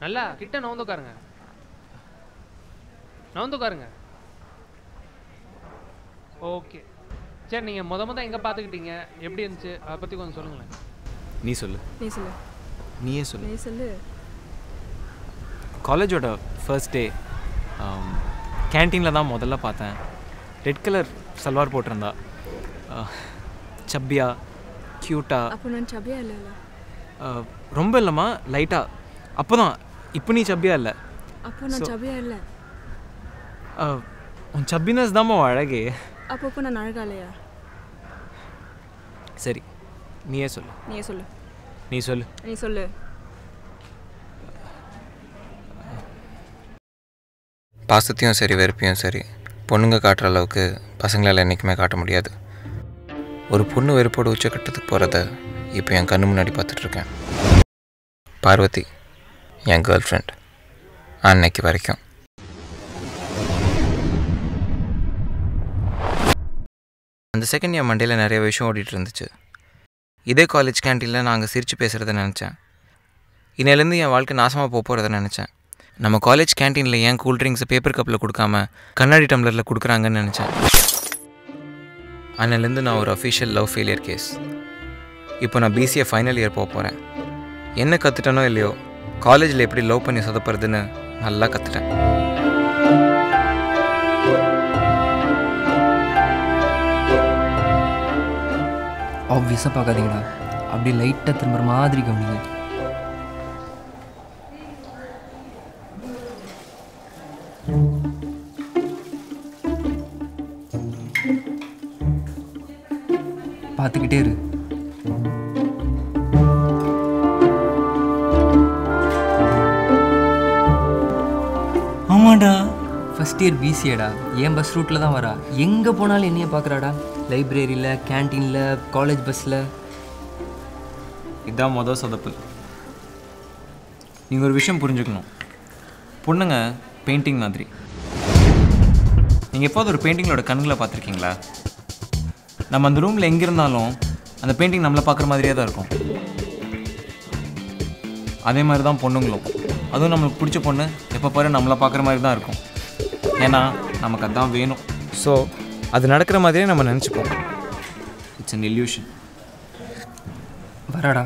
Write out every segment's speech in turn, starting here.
நல்லா கிட்ட நவுந்து உட்காருங்க நவுந்து உட்காருங்க ஓகே சரி நீங்கள் முத முத எங்கே பார்த்துக்கிட்டீங்க எப்படி இருந்துச்சு அதை பற்றி கொஞ்சம் சொல்லுங்களேன் நீ சொல்லு நீ சொல்லு நீயே சொல்லு நீ சொல்லு காலேஜோட ஃபர்ஸ்ட் டே கேன்டீனில் தான் முதல்ல பார்த்தேன் ரெட் கலர் சல்வார் போட்டிருந்தா அஹ், சப்பியா க்யூட்டாக அப்போ நான் சபியா இல்லைல்ல ரொம்ப இல்லைம்மா லைட்டாக அப்போ தான் இப்போ நீ சப்பியா இல்லை அப்போ நான் சபியா இல்லை அஹ், உன் சப்பினஸ் தாம்மா உன் அழகே அப்போ அப்போ நான் அழகா இல்லையா சரி நீயே சொல்லு நீயே சொல்லு நீ சொல்லு நீ சொல்லு பாசத்தையும் சரி வெறுப்பையும் சரி பொண்ணுங்க காட்டுற அளவுக்கு பசங்களால் என்றைக்குமே காட்ட முடியாது ஒரு பொண்ணு வெறுப்போட உச்சக்கட்டத்துக்கு போகிறத இப்போ என் கண்ணு முன்னாடி பார்த்துட்ருக்கேன் பார்வதி என் கேர்ள் ஃப்ரெண்ட் அன்னைக்கு வரைக்கும் அந்த செகண்ட் என் மண்டேல நிறைய விஷயம் ஓடிட்டு இருந்துச்சு இதே காலேஜ் கேன்டீனில் நாங்கள் சிரித்து பேசுகிறத நினச்சேன் இன்னையிலேருந்து என் வாழ்க்கை நாசமாக போக போகிறத நினச்சேன் நம்ம காலேஜ் கேன்டீனில் ஏன் கூல் ட்ரிங்க்ஸை பேப்பர் கப்பில் கொடுக்காம கண்ணாடி டம்ளரில் கொடுக்குறாங்கன்னு நினச்சேன் அன்னிலேருந்து நான் ஒரு அஃபிஷியல் லவ் ஃபெயிலியர் கேஸ் இப்போ நான் பிசிஏ ஃபைனல் இயர் போக போகிறேன் என்ன கற்றுட்டனோ இல்லையோ காலேஜில் எப்படி லவ் பண்ணி சொதப்புறதுன்னு நல்லா கற்றுட்டேன் ஆப்வியஸாக பார்க்காதீங்கடா அப்படியே லைட்டாக திரும்புற மாதிரி கவனிங்க பார்த்துக்கிட்டே இரு ஆமாடா ஃபஸ்ட் இயர் பிசிஏடா என் பஸ் ரூட்டில் தான் வரா எங்கே போனாலும் என்னைய பார்க்குறாடா லைப்ரரியில் கேன்டீனில் காலேஜ் பஸ்ஸில் இதான் மொதல் சொதப்பு நீங்கள் ஒரு விஷயம் புரிஞ்சுக்கணும் பொண்ணுங்க பெயிண்டிங் மாதிரி நீங்கள் எப்போது ஒரு பெயிண்டிங்களோட கண்களை பார்த்துருக்கீங்களா நம்ம அந்த ரூமில் எங்கே இருந்தாலும் அந்த பெயிண்டிங் நம்மளை பார்க்குற மாதிரியே தான் இருக்கும் அதே மாதிரி தான் பொண்ணுங்களும் அதுவும் நம்மளுக்கு பிடிச்ச பொண்ணு எப்போ பாரு நம்மளை பார்க்குற மாதிரி தான் இருக்கும் ஏன்னா நமக்கு அதான் வேணும் ஸோ அது நடக்கிற மாதிரியே நம்ம நினச்சிப்போம் இட்ஸ் அன் illusion வராடா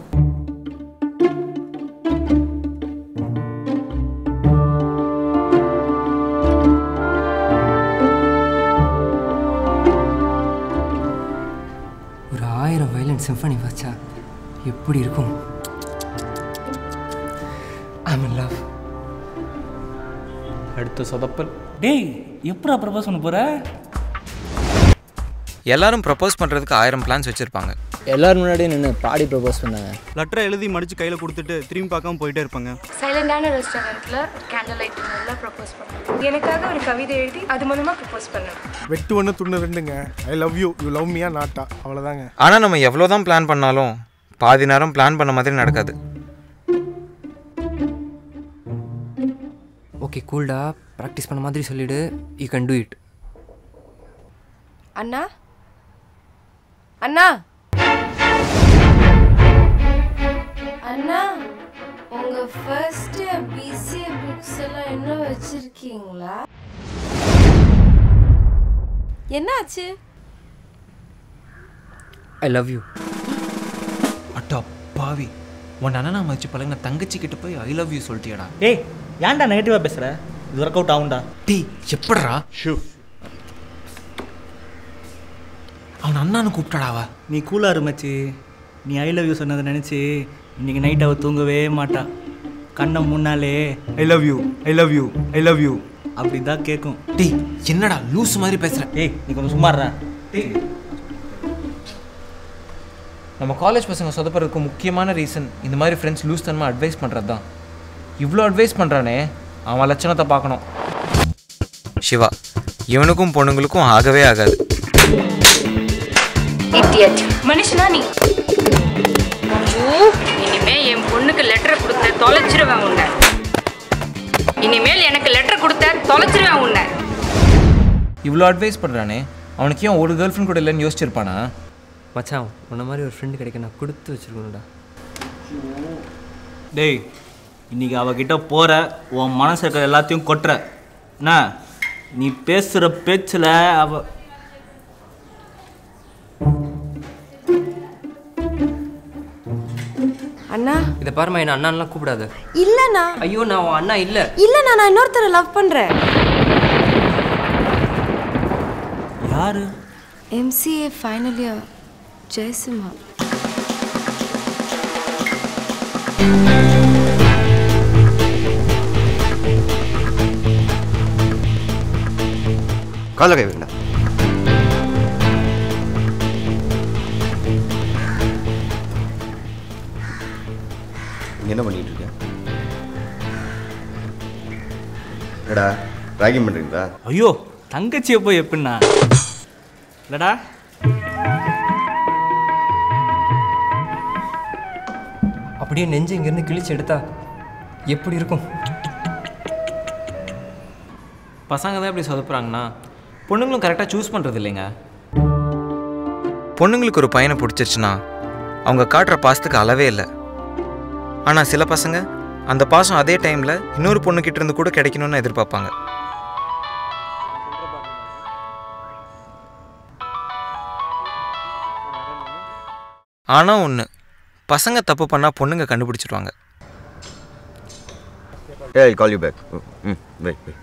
ஒரு ஆயிரம் வயலன் சிம்பனி வச்சா எப்படி இருக்கும் ஐம் இன் லவ் அடுத்த சொதப்பல் டேய் எப்படா ப்ரப்போஸ் பண்ண போற எல்லாரும் ப்ரப்போஸ் பண்ணுறதுக்கு ஆயிரம் பிளான்ஸ் வச்சுருப்பாங்க எல்லாரும் முன்னாடியும் நின்று பாடி ப்ரப்போஸ் பண்ணாங்க லெட்டரை எழுதி மடிச்சு கையில் கொடுத்துட்டு திரும்பி பார்க்காம போயிட்டே இருப்பாங்க சைலண்டான ரெஸ்டாரண்ட்டில் கேண்டில் லைட் டின்னரில் ப்ரப்போஸ் பண்ணேன் எனக்காக ஒரு கவிதை எழுதி அது மூலமாக ப்ரப்போஸ் பண்ணேன் வெட்டு ஒன்று துண்ணு ரெண்டுங்க I love you you love மியா நாட்டா அவ்வளோதாங்க ஆனால் நம்ம எவ்வளோ தான் பிளான் பண்ணாலும் பாதி நேரம் பிளான் பண்ண மாதிரி நடக்காது ஓகே கூல்டா ப்ராக்டிஸ் பண்ண மாதிரி சொல்லிடு யூ கேன் டூ இட் அண்ணா அண்ணா அண்ணா உங்க ஃபர்ஸ்ட் பிசிஏ புக்ஸ் எல்லாம் இன்னும் வச்சிருக்கீங்களா என்னாச்சு ஐ லவ் யூ அட்டா பாவி உன் அண்ணனா மதிச்சு பழகின தங்கச்சி கிட்ட போய் ஐ லவ் யூ சொல்லிட்டியாடா டேய் ஏன்டா நெகட்டிவாக பேசுற இது ஒர்க் அவுட் ஆகும்டா டேய் எப்படிடா ஷூ அவன் அண்ணான்னு கூப்பிட்டாடாவா நீ கூலாக இருமச்சி நீ ஐ லவ் யூ சொன்னதை நினச்சி இன்னைக்கு நைட் அவள் தூங்கவே மாட்டா கண்ணை முன்னாலே I love you I love you I love you அப்படி தான் கேட்கும் டேய் என்னடா லூஸ் மாதிரி பேசுற டேய் நீ கொஞ்சம் சும்மாடுறா டேய் நம்ம காலேஜ் பசங்க சொதப்படுறதுக்கு முக்கியமான ரீசன் இந்த மாதிரி ஃப்ரெண்ட்ஸ் லூஸ் தனமாக அட்வைஸ் பண்ணுறது தான் இவ்வளோ அட்வைஸ் பண்ணுறானே அவன் லட்சணத்தை பார்க்கணும் சிவா இவனுக்கும் பொண்ணுங்களுக்கும் ஆகவே ஆகாது இடியட் மனுஷனா நீ ஐயோ இனிமே என் பொண்ணுக்கு லெட்டர் கொடுத்த தொலைச்சிருவேன் உன்னை இனிமேல் எனக்கு லெட்டர் கொடுத்த தொலைச்சிருவேன் உன்னை இவ்வளோ அட்வைஸ் பண்ணுறானே அவனுக்கு ஏன் ஒரு கேர்ள் ஃப்ரெண்ட் கூட இல்லைன்னு யோசிச்சிருப்பானா மச்சான் உன்ன மாதிரி ஒரு ஃப்ரெண்டு கிடைக்க நான் கொடுத்து வச்சிருக்கணும்டா டேய் இன்னைக்கு அவகிட்ட போகிற உன் மனசு இருக்கிற எல்லாத்தையும் கொட்டுற என்ன நீ பேசுகிற பேச்சில் அவ அண்ணா இதை பாருமா என்ன அண்ணான்லாம் கூப்பிடாத இல்லண்ணா ஐயோ நான் உன் அண்ணா இல்லை இல்லண்ணா நான் இன்னொருத்தரை லவ் பண்றேன் யாரு எம்சிஏ ஃபைனல் இயர் ஜெயசிம்ஹா கால கை வைங்கடா நீ என்ன பண்ணிட்டு இருக்க என்னடா ராகிங் பண்ணுறீங்களா ஐயோ தங்கச்சியை போய் எப்படின்னா இல்லடா அப்படியே நெஞ்சு இங்கேருந்து கிழிச்சு எடுத்தா எப்படி இருக்கும் பசங்க தான் இப்படி சொதப்புறாங்கன்னா பொண்ணுங்களும் கரெக்டாக சூஸ் பண்ணுறது இல்லைங்க பொண்ணுங்களுக்கு ஒரு பையனை பிடிச்சிருச்சுன்னா அவங்க காட்டுற பாசத்துக்கு அளவே இல்லை ஆனால் சில பசங்க அந்த பாசம் அதே டைமில் இன்னொரு பொண்ணுக்கிட்ட இருந்து கூட கிடைக்கணும்னு எதிர்பார்ப்பாங்க ஆனால் ஒன்று பசங்க தப்பு பண்ணால் பொண்ணுங்க கண்டுபிடிச்சிடுவாங்க ஏய் கால் யூ பேக் ம் வெயிட் வெயிட்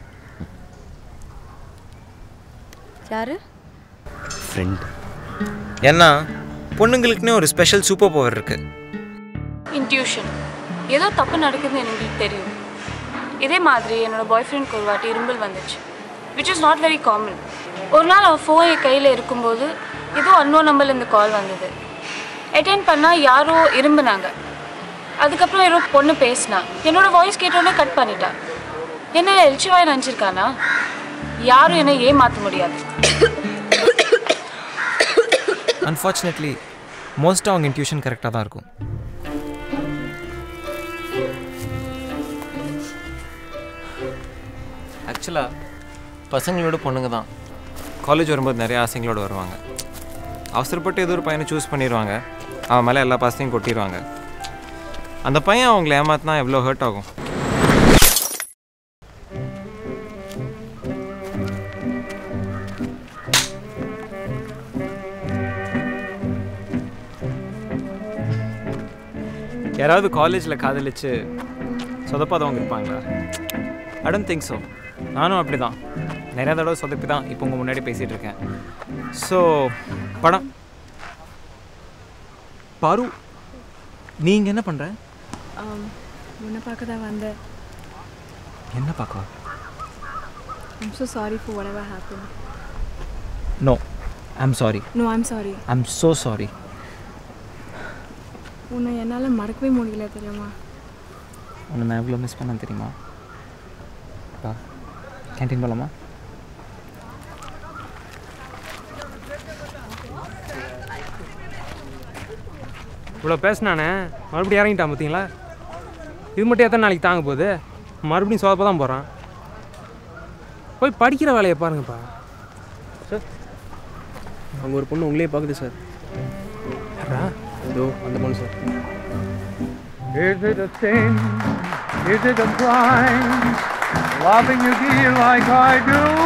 யாரு ஃப்ரெண்ட் ஏன்னா பொண்ணுங்களுக்குன்னே ஒரு ஸ்பெஷல் சூப்பர் பவர் இருக்குது இன்ட்யூஷன் ஏதோ தப்பு நடக்குதுன்னு எனக்கு தெரியும் இதே மாதிரி என்னோட பாய் ஃப்ரெண்ட்க்கு ஒரு வாட்டி இரும்பல் வந்துச்சு which is not very common ஒரு நாள் அவன் ஃபோன் என் கையில் இருக்கும்போது ஏதோ அன்னோ நம்பர்லேருந்து கால் வந்தது அட்டென்ட் பண்ணால் யாரோ இரும்புனாங்க அதுக்கப்புறம் யாரோ பொண்ணு பேசினா என்னோட வாய்ஸ் கேட்டோன்னே கட் பண்ணிட்டா என்ன எல்ச்சிவாய் நினச்சிருக்கானா யாரும் என்னை ஏமாற்ற முடியாது அன்ஃபார்ச்சுனேட்லி மோஸ்ட்டாக அவங்க இன்ட்யூஷன் கரெக்டாக தான் இருக்கும் ஆக்சுவலாக பசங்களோட பொண்ணுங்க தான் காலேஜ் வரும்போது நிறைய ஆசைங்களோட வருவாங்க அவசரப்பட்டு ஏதோ ஒரு பையனை சூஸ் பண்ணிடுவாங்க அவன் மேலே எல்லா பாசத்தையும் கொட்டிடுவாங்க அந்த பையன் அவங்கள ஏமாத்தினா எவ்வளோ ஹர்ட் ஆகும் யாராவது காலேஜில் காதலிச்சு சொதப்பாதவங்க இருப்பாங்களா ஐ டோன்ட் திங்க் ஸோ நானும் அப்படி தான் நிறைய தடவை சொதப்பி தான் இப்போ உங்கள் முன்னாடி பேசிகிட்டு இருக்கேன் ஸோ படம் பாரு நீங்கள் என்ன பண்ணுற உன்னை பார்க்க தான் வந்தேன் என்ன பார்க்க I'm so sorry for whatever happened no I'm sorry no I'm sorry I'm so sorry உன்னை என்னால் மறக்கவே முடியல தெரியுமா உன்னை நான் எவ்வளோ மிஸ் பண்ண தெரியுமா வா கேன்டீன் போகலாமா இவ்வளோ பேசினானே மறுபடியும் இறங்கிட்டான் பார்த்தீங்களா இது மட்டும் எத்தனை நாளைக்கு தாங்க போகுது மறுபடியும் சோதப்ப தான் போகிறான் போய் படிக்கிற வேலையை பாருங்கப்பா சார் அங்கே ஒரு பொண்ணு உங்களே பார்க்குது சார் யாரா இதோ அந்த பொண்ணு sir Is it a sin? Is it a crime? Loving you dear like I do.